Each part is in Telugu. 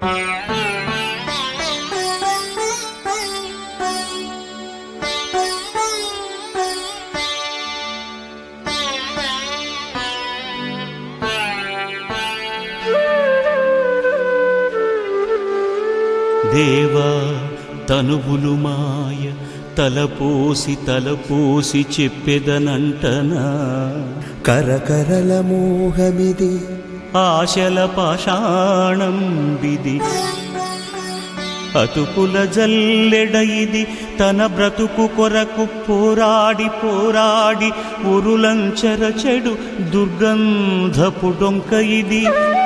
దేవా తనువులు మాయ తలపోసి తలపోసి చెప్పెదనంటనా కరకరల మోహమిది ఆశల పాషాణం విధి అతుకుల జల్లెడ ఇది తన బ్రతుకు కొరకు పోరాడి పోరాడి ఉరులంచర చెడు దుర్గంధపు డొంక ఇది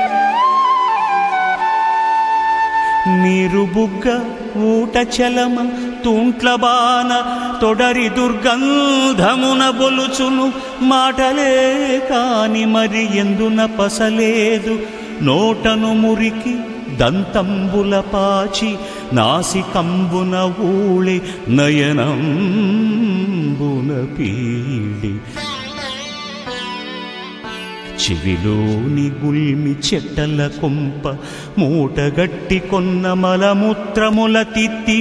నీరు బుగ్గ ఊట చలమ తూంట్ల బాన తొడరి దుర్గంధమున బొలుచును మాటలే కాని మరి ఎందున పసలేదు నోటను మురికి దంతంబుల పాచి నాసికంబున ఊళి నయనంబున పీడి చెవిలోని గుల్మి చెట్టల కొంప మూటగట్టి కొన్న మలమూత్రముల తిత్తి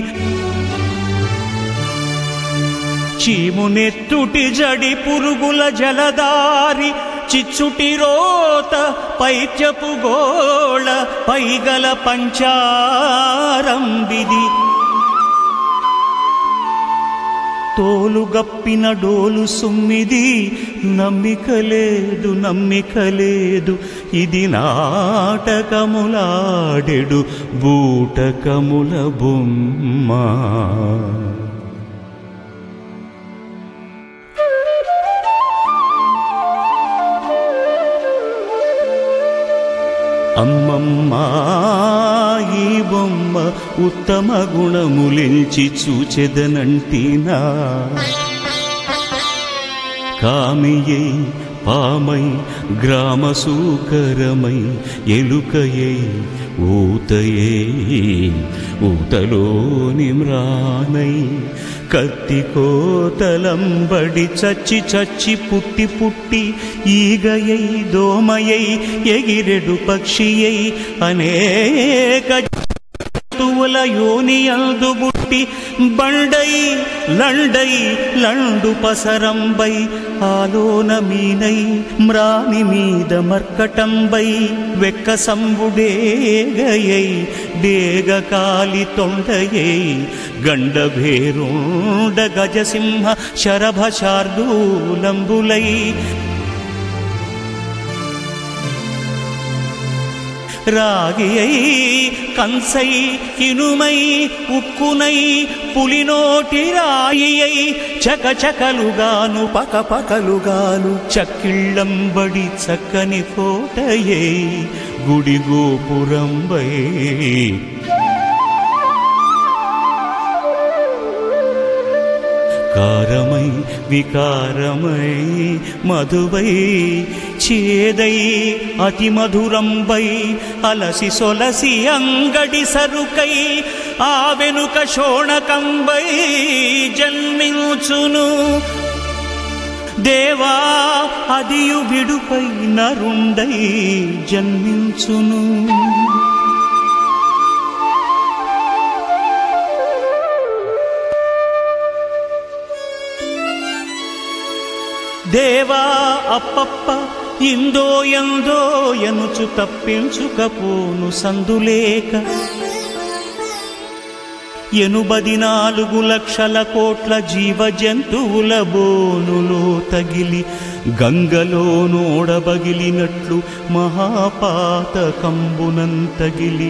చీమునెత్తుటి జడి పురుగుల జలదారి చిచ్చుటి రోత పైత్యపు గోళ పైగల పంచారంబిది తోలుగప్పిన డోలు సుమ్మిది నమ్మిక లేదు నమ్మిక లేదు ఇది నాటకములాడెడు బూటకముల బొమ్మ అమ్మమ్మా ఈ బొమ్మ ఉత్తమ గుణములించి చూచెదనంటినా కామియై పామై గ్రామ సూకరమై ఎలుకయై ఊతయై ఊతలోని మ్రానై కత్తి కోతలంబడి చచ్చి చచ్చి పుట్టి పుట్టి ఈగయై దోమయై ఎగిరెడు పక్షియై అనేక తువల యోని అందు బుట్టి బండై లండై లండు పసరంబై ఆలోన మీనై మ్రాని మీద మర్కటంబై వెక్క సంబుడేగయై డేగ కాలి తొండయై గండభేరుండ గజసింహ శరభ శార్దూలంబులై రాగియై కంసై ఇనుమై ఉక్కునై పులినోటి రాయియై చకచకలుగాను పకపకలుగాను చక్కిళ్ళంబడి చక్కని కోటయై గుడి గోపురంబై కారమై వికారమై మధువై చేదై అతి మధురంబై అలసి సొలసి అంగడి సరుకై ఆ వెనుక శోణకంబై జన్మించును దేవా అదియు విడుపై నరుండై జన్మించును దేవా అప్పప్ప ఇందో ఎందో ఎనుచు తప్పించుకపోను సందులేక ఎనుబది నాలుగు లక్షల కోట్ల జీవ జంతువుల బోనులో తగిలి గంగలో నోడబగిలినట్లు మహాపాతకంబునంతగిలి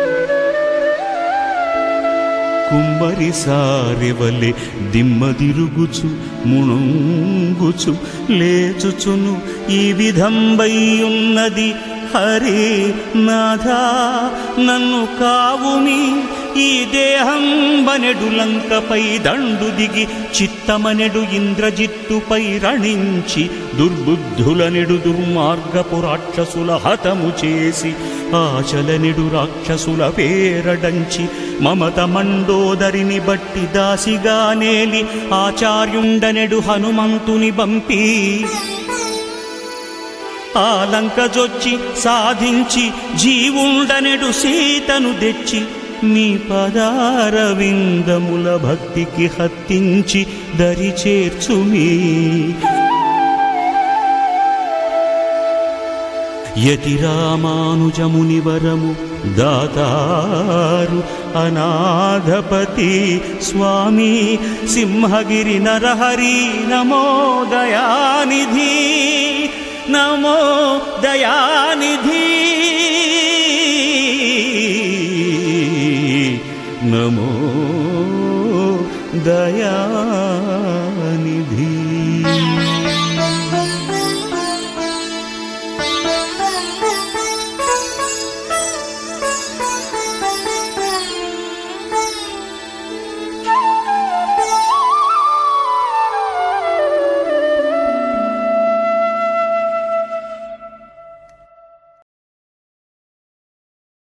కుమ్మరి సారెవలె దిమ్మదిరుగుచు ముణుంగుచు లేచుచును ఈ విధంబై ఉన్నది హరే నాథా నన్ను కావుమి ఈ దేహం బనెడు లంకపై దండు దిగి చిత్తమనెడు ఇంద్రజిత్తుపై రణించి దుర్బుద్ధులనెడు దుర్మార్గపు రాక్షసుల హతము చేసి ఆచలనెడు రాక్షసుల పేరడంచి మమత మండోదరిని బట్టి దాసిగా నేలి ఆచార్యుండనెడు హనుమంతుని బంపి ఆలంకజొచ్చి సాధించి జీవుండనెడు సీతను తెచ్చి నీ పదారవిందముల భక్తికి హత్తించి దరి చేర్చుమీ యతి రామానుజముని వరము దాతారు అనాథపతి స్వామి సింహగిరి నరహరి నమో దయానిధి నమో దయానిధి